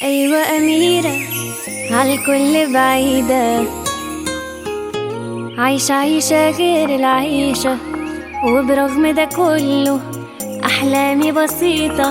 أيوة أميرة عالكل بعيدة عايشة عيشة غير العيشة وبرغم ده كله أحلامي بسيطة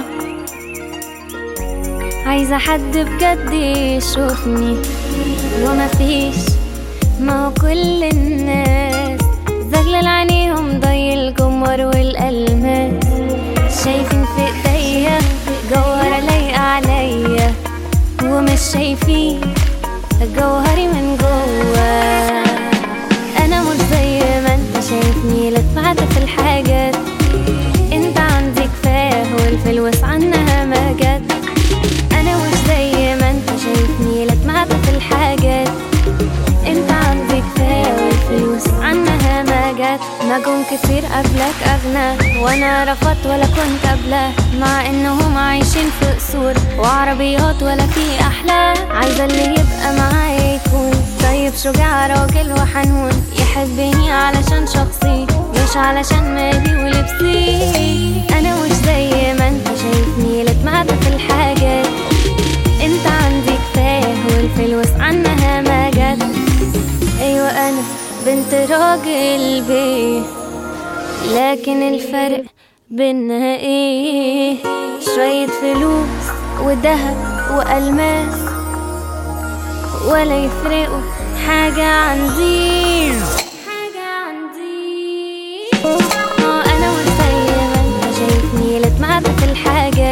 عايزة حد بجد يشوفني ومفيش ما هو كل الناس زغلل عينيهم ضي الجمر والألماس شايفين في ايديا جوهرة لايقة عليا ومش شايفين جوهري من جوا انا مش زي ما انت شايفني لا اتبعت في الحاجات انت عندي كفايه والفلوس عنها ما جت انا مش زي ما انت شايفني لا اتبعت في الحاجات انت عندي كفايه والفلوس عنها ما جت ما جم كتير قبلك اغنى وانا رفضت ولا كنت قبله مع انهم عايشين في قصور وعربيات ولا في احلى عايزه اللي يبقى معايا يكون طيب شجاع راجل وحنون يحبني علشان شخصي مش علشان مالي ولبسي انا مش زي ما انت شايفني لا اتمعت في الحاجات انت عندي كفايه والفلوس عنها ما جت ايوه انا بنت راجل بيه لكن الفرق بينا ايه شوية فلوس وذهب والماس ولا يفرقوا حاجة عندي حاجة عندي اه انا مش زي ما انت شايفني لا اتمعت في الحاجة